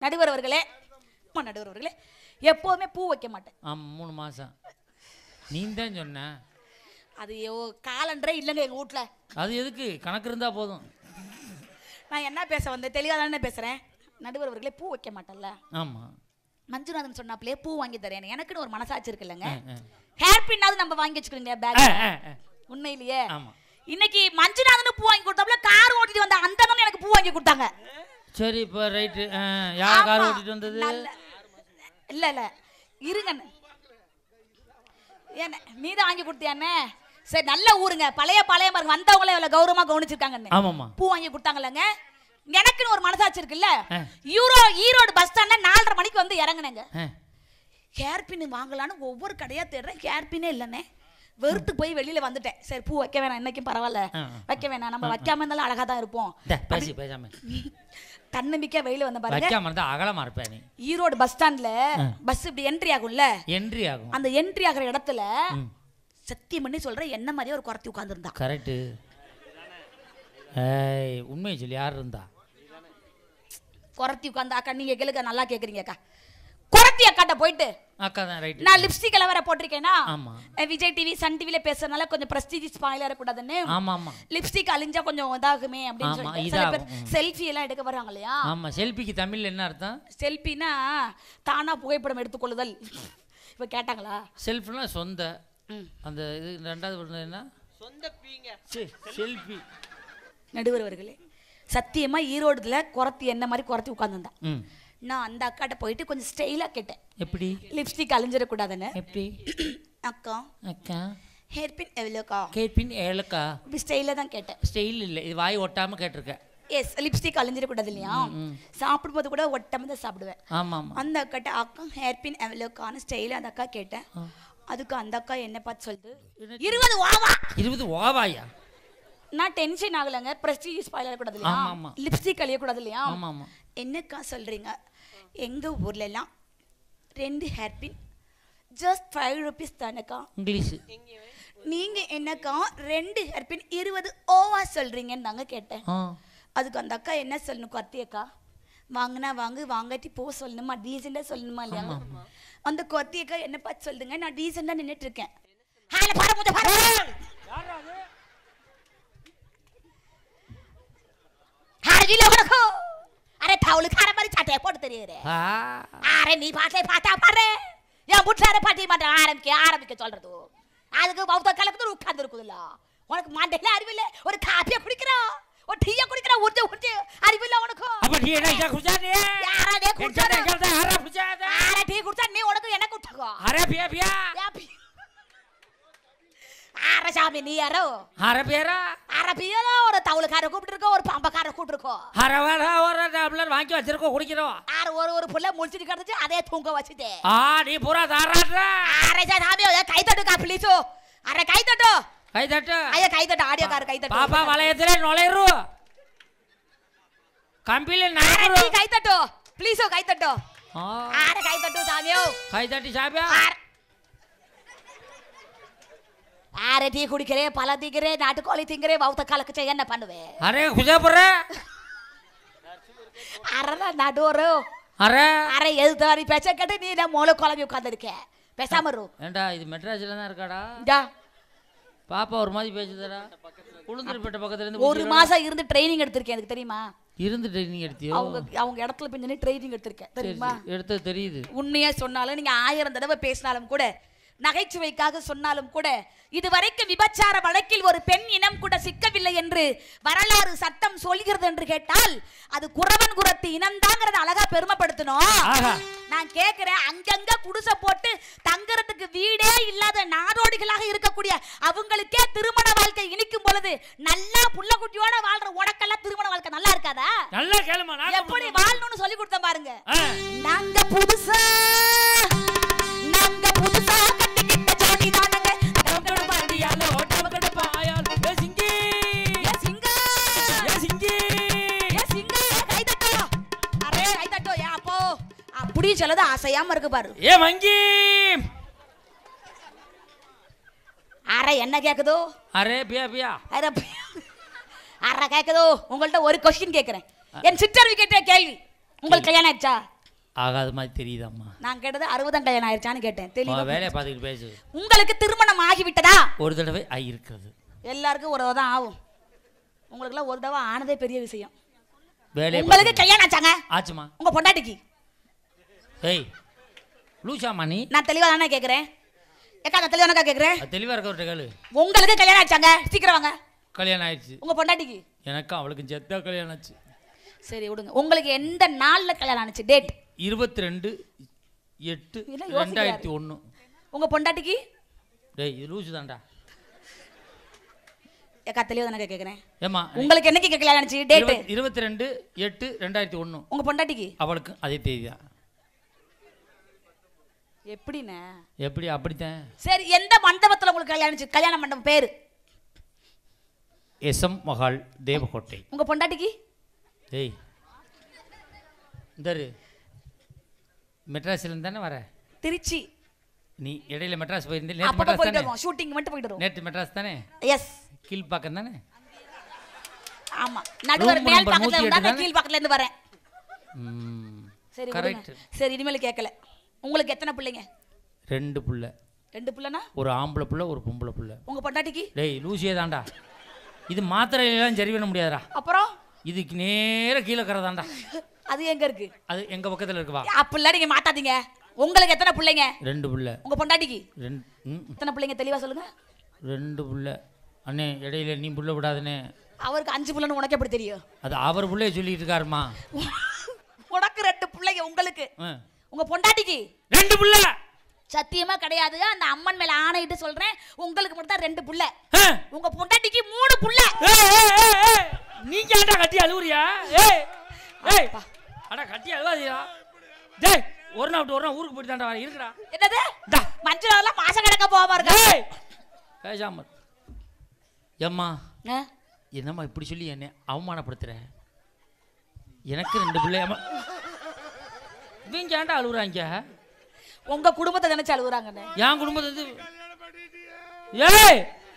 நடுவர் அவர்களே அம்மா நடுவர் அவர்களே எப்போதுமே பூ வைக்க மாட்டேன் ஆமாம் மூணு மாதம் நீ தான் சொன்ன அது காலண்டரே இல்லைங்க எங்கள் வீட்டில் அது எதுக்கு கணக்கு இருந்தால் போதும் நான் என்ன பேச வந்தேன் தெளிவாக தானே பேசுகிறேன் நடுவர் அவர்களே பூ வைக்க மாட்டேன்ல ஆமாம் மஞ்சுநாதன் சொன்னாப்லயே பூ வாங்கி தரேன் எனக்குன்னு ஒரு மனசாட்சி இருக்குல்லங்க ஆ. ஹேர் பின்னாவது நம்ம வாங்கி வச்சுக்கிறீங்க பேக் உண்மையிலேயே ஆமாம் இன்னைக்கு மஞ்சுநாதன் பூ வாங்கி கொடுத்தாப்புல கார் ஓட்டிட்டு வந்த அந்த அண்ணன் எனக்கு பூ வாங்கி கொடுத்தாங்க சரி இப்போ ரைட்டு யார் கார் ஆமா. ஓட்டிட்டு வந்தது நல்ல- இல்ல இல்ல இருங்க அண்ணே. ஏண்ணே நீ தான் வாங்கி கொடுத்தியாண்ணே சரி நல்ல ஊருங்க பழைய பழைய பாருங்க வந்தவங்களே எவ்வளவு கௌரவமா கவனிச்சிருக்காங்கண்ணே ஆமாம்மா பூ வாங்கி கொடுத்தாங்கல்லங்க எனக்குன்னு ஒரு மனசாட்சி இருக்குல்ல ஆ. யூரோ ஈரோடு பஸ் ஸ்டாண்ட்ல நாலரை மணிக்கு வந்து இறங்குனேங்க ஆ ஹேர் பின் வாங்கலான்னு ஒவ்வொரு கடையா தேடுறேன் ஹேர் பின்னே இல்லைண்ணே வெறுத்து போய் வெளியில வந்துட்டேன் சரி பூ வைக்க வேணாம் இன்னைக்கும் பரவாயில்ல ஆ, ஆ. வைக்க வேணாம் நம்ம வைக்காம இருந்தாலும் அழகா தான் இருப்போம் இந்தா, பேசி பேசாம தன்னம்பிக்கை வெளியில வந்த பாருங்க வைக்காம இருந்தா அகலமா இருப்ப நீ ஈரோடு பஸ் ஸ்டாண்ட்ல பஸ் இப்படி என்ட்ரி ஆகும்ல என்ட்ரி ஆகும் அந்த என்ட்ரி ஆகுற இடத்துல ம் சத்தியம் பண்ணி சொல்றேன் என்ன மாதிரியே ஒரு குறத்தி உட்காந்துருந்தா கரெக்டு ஏய் உண்மையை சொல்லி யார் இருந்தா குறத்தி உட்காந்து அக்கா நீங்க கேளுங்க நல்லா கேக்குறீங்க அக்கா குறத்தி அக்காட்ட போயிட்டு அக்கா தான் ரைட்டு நான் லிப்ஸ்டிக் எல்லாம் வேற போட்டிருக்கேனா ஆமா அஹ் விஜய் டிவி சன் டிவில பேசுறதுனால கொஞ்சம் பிரஸ்டீஜ் ஸ்பாயில் இருக்கக்கூடாதுன்னு ஆமா ஆமா லிப்ஸ்டிக் அழிஞ்சா கொஞ்சம் இதாகுமே அப்படின்னு ஆமா, சொல்லிட்டு சில பேர் இதாகும். செல்ஃபி எல்லாம் எடுக்க வர்றாங்க இல்லையா ஆமா செல்ஃபிக்கு தமிழ்ல என்ன அர்த்தம் செல்ஃபினா தானா புகைப்படம் எடுத்துக்கொள்ளுதல் இப்ப கேட்டாங்களா செல்ஃப்னா சொந்த ம். அந்த இது ரெண்டாவது வர்றது என்ன சொந்த பீங்க செல்ஃபி நடுவர் அவர்களே சத்தியமா ஈரோடுல குறத்தி என்ன மாதிரி குறத்தி உட்காந்துருந்தான் ம் நான் அந்த அக்காட்ட போயிட்டு கொஞ்சம் ஸ்டைலா கேட்டேன் எப்படி லிப்ஸ்டிக் அழிஞ்சிடக்கூடாதுன்னு எப்படி அக்கா அக்கா ஹேர் பின் எவ்வளோக்கா கேட்பின் ஏழக்கா இப்படி ஸ்டைலாக தான் கேட்டேன் ஸ்டைல் இல்லை இது வாய் ஒட்டாம கேட்டிருக்க எஸ் லிப்ஸ்டிக் அழிஞ்சிடக்கூடாது இல்லையா சாப்பிடும்போது கூட ஒட்டாம தான் சாப்பிடுவேன் ஆமா ஆமா அந்த அக்காட்ட அக்கா ஹேர் பின் எவ்வளோக்கான்னு ஸ்டைலாக அந்த அக்கா கேட்டேன் அதுக்கு அந்த அக்கா என்ன பார்த்து சொல்லுது இருபது வாவா இருபது ஓவாயா நான் டென்ஷன் ஆகலைங்க பிரஸ்டீஜ் ஸ்பாயில் ஆகக்கூடாது இல்லையா ஆமா, ஆமா. லிப்ஸ்டிக் அழியக்கூடாது இல்லையா ஆமா ஆமா என்னக்கா சொல்றீங்க எங்க ஊர்ல எல்லாம் ரெண்டு hair pin just five rupees தானக்கா இங்கிலீஷு நீங்க என்னக்கா ரெண்டு ஹேர் பின் இருபது ஓவா சொல்றீங்கன்னு தாங்க கேட்டேன் ஆ அதுக்கு அந்த அக்கா என்ன சொல்லணும் கத்தி அக்கா வாங்கினா வாங்கு வாங்காட்டி போ சொல்லணுமா டீசெண்டாக சொல்லணுமா இல்லையா அந்த கொத்தி அக்கா என்ன பார்த்து சொல்லுங்க நான் டீசெண்டாக நின்றுட்டு இருக்கேன் ஹால பாரு முத பாரு ஹாரில உனக்கு அரே தவுளு கார மாதிரி சட்டையை போட்டு தெரியுது ஆ அரே நீ பாட்டை பார்த்தா பாரு என் புட்டார பாட்டி மாட்டேன் ஆரம்பிக்க ஆரம்பிக்க சொல்றது அதுக்கு பௌத்த கலக்குது உட்கார்ந்து இருக்குதுல்ல உனக்கு மண்டையில அறிவில்ல ஒரு காப்பியை குடிக்கிறா ஒரு டீயை குடிக்கிறா உருட்டு உருட்டு அறிவில்ல உனக்கு அப்ப நீ என்ன இதை குடிச்சாரு யாராடே குடிச்சாரு யாரா குடிச்சாரு ஆற டீ குடிச்சா நீ உனக்கு என்ன குடிச்சகோ அரே பியா பியா ஆற சாமி நீ யாரோ அரை பேரா ஆற பியலோ ஒரு தவுளுக்கார கூப்பிட்டு இருக்கோ ஒரு பாம்பக்கார கூப்பிட்டு இருக்கோ அரை வேலை ஒரு டம்ளர் வாங்கி வச்சிருக்கோம் குடிக்கிறோம் ஆறு ஒரு ஒரு புள்ள முடிச்சிட்டு கிடந்துச்சு அதே தூங்க வச்சுட்டே ஆ நீ பூரா தாராடுற ஆற சாமி கை தட்டுக்கா பிளீஸோ அரை கை தட்டு கை தட்டு ஐயா கை தட்டு ஆடியோக்கார கை தட்டு பாப்பா வளையத்துல நுழையிரு கம்பியில ஆற நகரு நீ கை தட்டு ப்ளீஸோ கை தட்டு ஆ, ஆற கை தட்டு சாமியோ கை தட்டி சாப்பியா ஆற- ஆற டீ குடிக்கிறே பல திங்கிறே நாட்டுக்கோழி திங்கிறே வவுத்த கலக்கு செய்ய என்ன பண்ணுவே அரே குஜாபுர அரை நடுவரு அரே அரை எதுத்தாரி பேச்ச கேட்டு நீ நான் மூளை குழம்பி உட்காந்துருக்க பேசாம இரு ஏண்டா இது மெட்ராஸ்ல தான் இருக்காடா இந்தா, பாப்பா ஒரு மாதிரி பேசுதடா உளுந்தூர்பேட்டை பக்கத்துல இருந்து ஒரு மாசம் இருந்து ட்ரைனிங் எடுத்திருக்கேன் எனக்கு தெரியுமா இருந்து ட்ரைனிங் எடுத்தியோ அவங்க அவங்க இடத்துல பின்னாடி ட்ரைனிங் எடுத்திருக்கேன் சரி, தெரியுமா சரி, எடுத்தது தெரியுது உண்மையா சொன்னாலும் நீங்க ஆயிரம் தடவை பேசினாலும் கூட நகைச்சுவைக்காக சொன்னாலும் கூட இதுவரைக்கும் விபச்சார வழக்கில் ஒரு பெண் இனம் கூட சிக்கவில்லை என்று வரலாறு சட்டம் சொல்கிறது என்று கேட்டால் அது குறவன் குரத்து இனம்தாங்கிறத அழகா பெருமைப்படுத்தணும் ஆஹா. நான் கேக்குறேன் அங்கங்க குடிசை போட்டு தங்குறதுக்கு வீடே இல்லாத நாடோடிகளாக இருக்கக்கூடிய அவங்களுக்கே திருமண வாழ்க்கை இனிக்கும் பொழுது நல்லா புள்ள குட்டியோட வாழ்ற உனக்கெல்லாம் திருமண வாழ்க்கை நல்லா இருக்காதா நல்லா கேளுமா நான் எப்படி வாழணும்னு சொல்லி கொடுத்தேன் பாருங்க ஆ, நாங்க புதுசா நாங்க புதுசா கட்டிக்கிட்ட ஜோடி தானங்க ஓட்டோட பாண்டியால ஓட்டோட கடுப்பா ஆயால் ஏ சிங்கி ஏ சிங்கா ஏ சிங்கி ஏ சிங்கா கை தட்டோ அரே கை தட்டோ ஏ அப்போ அப்படி சொல்லது அசையாம இருக்கு பாரு ஏ மங்கி அரை என்ன கேக்குதோ அரே பியா பியா அரை அரை கேக்குதோ உங்கள்ட்ட ஒரு கொஸ்டின் கேக்குறேன் என் சிற்றறிவு கேட்ட கேள்வி உங்களுக்கு கல்யாணம் ஆயிடுச்சா ஆகாத மாதிரி தெரியுதாம்மா நான் கேட்டது அறுபதாம் கல்யாணம் ஆயிடுச்சான்னு கேட்டேன் தெளிவா உன் வேலையை பார்த்துக்கிட்டு பேசு உங்களுக்கு திருமணம் ஆகிவிட்டதா ஒரு தடவை ஆ இருக்கிறது எல்லாருக்கும் ஒரு தான் ஆகும் உங்களுக்குலாம் ஒரு தடவை ஆனதே பெரிய விஷயம் வேலையை உங்களுக்கு பார்த்துக்கிட்டு- கல்யாணம் ஆச்சாங்க ஆச்சுமா உங்க பொண்டாட்டிக்கு ஏய் லூசாமா நீ நான் தெளிவா தானே கேக்குறேன் ஏக்கா நான் தெளிவானக்கா கேக்குறேன் அது தெளிவாக இருக்கவர்கிட்ட கேளு உங்களுக்கு கல்யாணம் ஆச்சாங்க சீக்கிரம் வாங்க கல்யாணம் ஆயிடுச்சு உங்க பொண்டாட்டிக்கு எனக்கும் அவளுக்கும் செத்தா கல்யாணம் ஆச்சு சரி விடுங்க உங்களுக்கு எந்த நாள்ல கல்யாணம் ஆச்சு டேட் இருபத்தி ரெண்டு எட்டு இதெல்லாம் யோசிக்கிறாரு. ரெண்டாயிரத்தி ஒன்று உங்க பொண்டாட்டிக்கு டேய் இது லூசு தான்டா ஏக்கா தெளிவா தானே கேக்குறேன் ஏமா உங்களுக்கு என்னைக்கு கல்யாணம் ஆச்சு டேட் இருபத்தி ரெண்டு எட்டு ரெண்டாயிரத்தி ஒன்று உங்க பொண்டாட்டிக்கு அவளுக்கும் அதே தேதி தான் எப்படிண்ணே எப்படி அப்படித்தான் சரி எந்த மண்டபத்துல உங்களுக்கு கல்யாணம் ஆச்சு கல்யாண மண்டபம் பேரு எஸ்எம் மகால் தேவகோட்டை உங்க பொண்டாட்டிக்கு டேய் இந்தரு மெட்ராஸ்லேருந்து தானே வர திருச்சி நீ இடையில மெட்ராஸ் போயிருந்தே நேற்று அப்பப்ப மெட்ராஸ் போயிட்டு தானே வருவோம் ஷூட்டிங் மட்டும் போயிட்டு வருவோம் நேற்று மெட்ராஸ் தானே எஸ் கீழ்ப்பாக்கம் தானே ஆமா நடுவர் Room மேல் number பக்கத்துல நூத்தி இருந்தா எட்டு நான் கீழ் பக்கத்துல இருந்து வரேன் ம் சரி கரெக்ட் விடுங்க. சரி இனிமேல் கேட்கல உங்களுக்கு எத்தனை பிள்ளைங்க ரெண்டு புள்ள ரெண்டு பிள்ளைனா ஒரு ஆம்பளை புள்ள ஒரு பொம்பளை புள்ள உங்க பொண்டாட்டிக்கு டேய் லூசியே தான்டா இது மாத்திரையெல்லாம் சரி பண்ண முடியாதுடா அப்புறம் இதுக்கு நேர கீழே கறதாண்டா அது எங்க இருக்கு அது எங்க பக்கத்துல இருக்குவா அப்படிலாம் நீங்க மாட்டாதீங்க உங்களுக்கு எத்தனை பிள்ளைங்க ரெண்டு புள்ள உங்க பொண்டாட்டிக்கு ரெண்டு ம், எத்தனை பிள்ளைங்க தெளிவா சொல்லுங்க ரெண்டு புள்ள அண்ணே இடையில நீ புள்ள விடாதுண்ணே அவருக்கு அஞ்சு பிள்ளைன்னு உனக்கு எப்படி தெரியும் அது அவர் புள்ளைய சொல்லிட்டு இருக்காருமா உனக்கு ரெண்டு பிள்ளைங்க உங்களுக்கு ஆ. உங்க பொண்டாட்டிக்கு ரெண்டு புள்ள சத்தியமா கிடையாது அந்த அம்மன் மேல ஆணையிட்டு சொல்றேன் உங்களுக்கு மட்டும் தான் ரெண்டு புள்ள ஆ. உங்க பொண்டாட்டிக்கு மூணு புள்ள ஏய், ஏய், ஏய், ஏய். நீங்க ஏன்டா கட்டி அழுவுறியா ஏய் ஏய் அட கட்டி அழுவாதியா டேய் ஒரு நாள் விட்டு ஒரு நாள் ஊருக்கு போயிட்டு தாண்டா வரேன் இருக்குடா என்னது டா. மஞ்சள் அதெல்லாம் மாசம் கணக்கா போகாம இருக்கா ஏய் பேசாம ஏம்மா ஆ? என்னம்மா இப்படி சொல்லி என்னை அவமானப்படுத்துற எனக்கு ரெண்டு பிள்ளை அம்மா இவங்க ஏன்டா அழுகுறாங்க உங்க குடும்பத்தை நினைச்சு அழுகுறாங்கண்ணே என் குடும்பத்தை வந்து ஏய்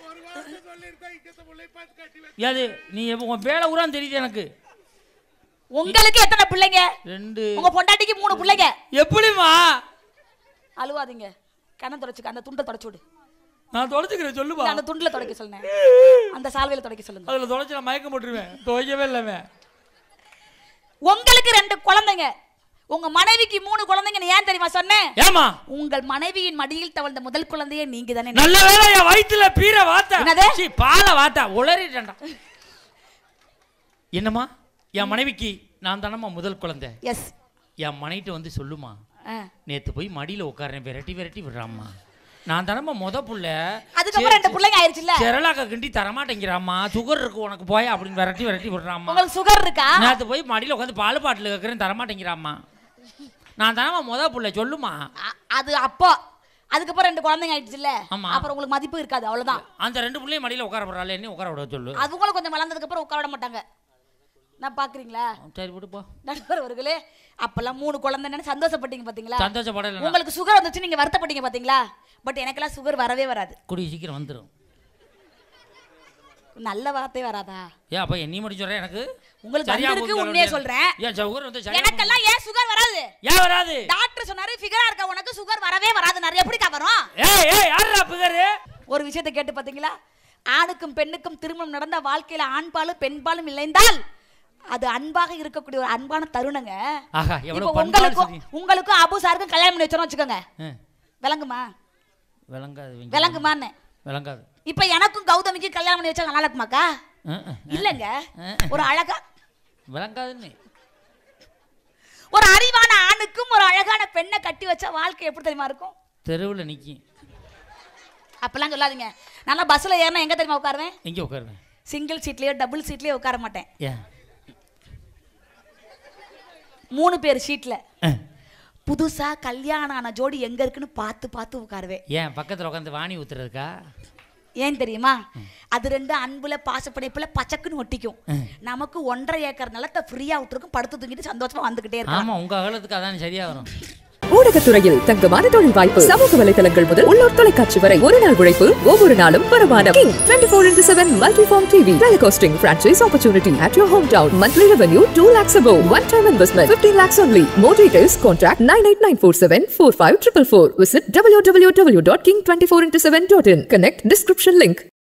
ஏது நீ எப்ப- உன் வேலை ஊரான்னு தெரியுது எனக்கு உங்களுக்கு எத்தனை பிள்ளைங்க ரெண்டு உங்க பொண்டாட்டிக்கு மூணு பிள்ளைங்க எப்படிம்மா அழுவாதீங்க கண்ணம் தொடச்சுக்க அந்த துண்டை தொடச்சு விடு நான் தொலைச்சுக்கிறேன் சொல்லுப்பா இல்ல, அந்த துண்டுல தொடக்க சொல்லுங்க அந்த சால்வையில தொடக்க சொல்லுங்க அதில் தொலைச்சு நான் மயக்கம் போட்டுருவேன் துவைக்கவே இல்லைவே உங்களுக்கு ரெண்டு குழந்தைங்க உங்க மனைவிக்கு மூணு குழந்தைங்கன்னு ஏன் தெரியுமா சொன்னேன் ஏமா உங்கள் மனைவியின் மடியில் தவழ்ந்த முதல் குழந்தையே நீங்க தானே நல்ல வேலை என் வயித்துல பீர வாத்த என்னது? சீ பால வாத்த உளறிட்டேன்டா என்னம்மா என் மனைவிக்கு நான் தானம்மா முதல் குழந்தை எஸ் என் மனைவிட்ட வந்து சொல்லுமா நேத்து போய் மடியில உட்காரேன் விரட்டி விரட்டி விடுறாம்மா நான் தானம்மா முத புள்ள அதுக்கப்புறம் ரெண்டு பிள்ளைங்க ஆயிருச்சுல்ல செரலாக்க கிண்டி தரமாட்டேங்கிறாம்மா சுகர் இருக்கு உனக்கு போய் அப்படின்னு விரட்டி விரட்டி விடுறாம்மா உங்களுக்கு சுகர் இருக்கா நேத்து போய் மடியில உட்காந்து பால் பாட்டில் கேட்குறேன் தரமாட்டேங்கிறாம்மா நான் தானம்மா முத புள்ள சொல்லுமா அ- அது அப்போ அதுக்கப்புறம் ரெண்டு குழந்தைங்க ஆயிடுச்சுல்ல ஆமா. அப்புறம் உங்களுக்கு மதிப்பு இருக்காது அவ்வளவுதான் அந்த ரெண்டு பிள்ளையும் மடியில உட்கார போடுறாள் என்ன உட்கார விட சொல்லு அதுங்களும் கொஞ்சம் வளர்ந்ததுக்கு அப்புறம் உட்கார விட மாட்டாங்க நான் பாக்குறீங்களா சரி விடுப்பா நடுவர் அவர்களே அப்பெல்லாம் மூணு குழந்தைன்னு சந்தோஷப்பட்டீங்க பாத்தீங்களா சந்தோஷப்படல உங்களுக்கு சுகர் வந்துச்சு நீங்க வருத்தப்பட்டீங்க பாத்தீங்களா பட் எனக்கெல்லாம் சுகர் வரவே வராது கூடிய சீக்கிரம் வந்துடும் நல்ல வார்த்தை வராதா ஏன் அப்ப நீ மட்டும் சொல்ற எனக்கு உங்களுக்கு சரியா வந்திருக்கு போகுது உண்மையே சொல்ல சொல்றேன் ஏன் சுகர் வந்து சரியா எனக்கெல்லாம் ஏன் சுகர் வராது போகுது? ஏன் வராது டாக்டர் சொன்னாரு ஃபிகரா இருக்க உனக்கு சுகர் வரவே வராது நிறைய எப்படிக்கா வரும் ஏய் ஏய் யாரா பிகரு ஒரு விஷயத்தை கேட்டு பாத்தீங்களா ஆணுக்கும் பெண்ணுக்கும் திருமணம் நடந்த வாழ்க்கையில ஆண் பாலும் பெண் பாலும் இணைந்தால் அது அன்பாக இருக்கக்கூடிய ஒரு அன்பான தருணங்க ஆஹா இப்போ எவ்வளவு பண்பாடு உங்களுக்கும் சரி உங்களுக்கும் அபு சாருக்கும் கல்யாணம் பண்ணி வச்சோம்னு வச்சுக்கோங்க ஆ, விளங்குமா விளங்காது இவங்க. விளங்குமான்னு விளங்காது இப்ப எனக்கும் கௌதமிக்கும் கல்யாணம் பண்ணி வச்சா நல்லா இருக்குமாக்கா ஆ, ஆ, இல்லங்க ஒரு அழகா விளங்காதுன்னு ஒரு அறிவான ஆணுக்கும் ஒரு அழகான பெண்ணை கட்டி வச்சா வாழ்க்கை எப்படி தெரியுமா இருக்கும் தெருவில் நிக்கி அப்பெல்லாம் சொல்லாதீங்க நல்லா பஸ்ல ஏறினா எங்க தெரியுமா உட்காருவேன் எங்கே உட்காருவேன் சிங்கிள் சீட்லயோ டபுள் சீட்லயோ உட்கார மாட்டேன் ஏன் மூணு பேர் சீட்ல ஆ, புதுசா கல்யாணம் ஆன ஜோடி எங்க இருக்குன்னு பார்த்து பார்த்து உட்காருவேன் ஏன் பக்கத்தில் உட்காந்து வாணி ஊத்துறதுக்கா ஏன் தெரியுமா அது ரெண்டு அன்புல பாசப்படைப்புல பச்சக்குன்னு ஒட்டிக்கும் நமக்கு ஒன்றரை ஏக்கர் நிலத்தை ஃப்ரீயா விட்டுருக்கும் படுத்து தூங்கிட்டு சந்தோஷமா வந்துகிட்டே இருக்கலாம் ஆமா உங்க அகலத்துக்கு அதான் சரியா வரும் ஊடகத்துறையில் தங்கமான தொழில் வாய்ப்பு சமூக வலைதளங்கள் முதல் உள்ளூர் தொலைக்காட்சி வரை ஒரு நாள் உழைப்பு ஒவ்வொரு நாளும் வருமானம் king twenty four into seven multi form TV telecasting franchise opportunity at your home town monthly revenue two lakhs above one time investment fifteen lakhs only more details contact nine eight nine four seven four five triple four visit www.king24into7.in connect description link